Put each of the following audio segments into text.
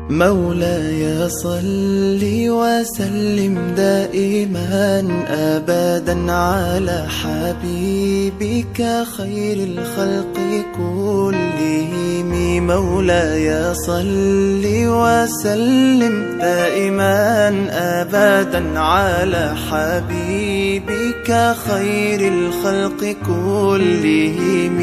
مولاي صل وسلم دائما ابدا على حبيبك خير الخلق كلهم مولاي صل وسلم دائما ابدا على حبيبك خير الخلق كلهم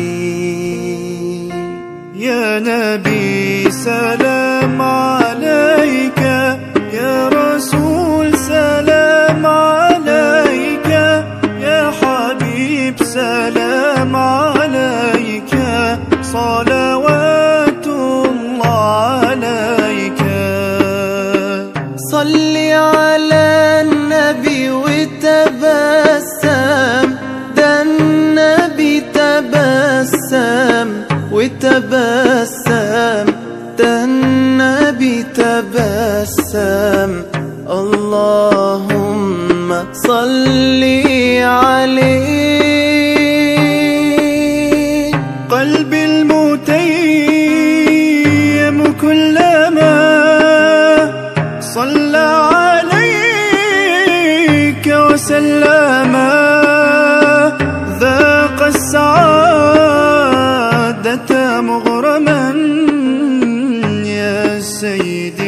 يا نبي سلام عليك يا رسول سلام عليك يا حبيب سلام عليك صلوات الله عليك صل على النبي وتبسم ده النبي تبسم وتبسم ده النبي تبسم اللهم صل عليه قلبي المتيم كلما صلى عليك وسلم ذاق السعادة مغرما يا سيدي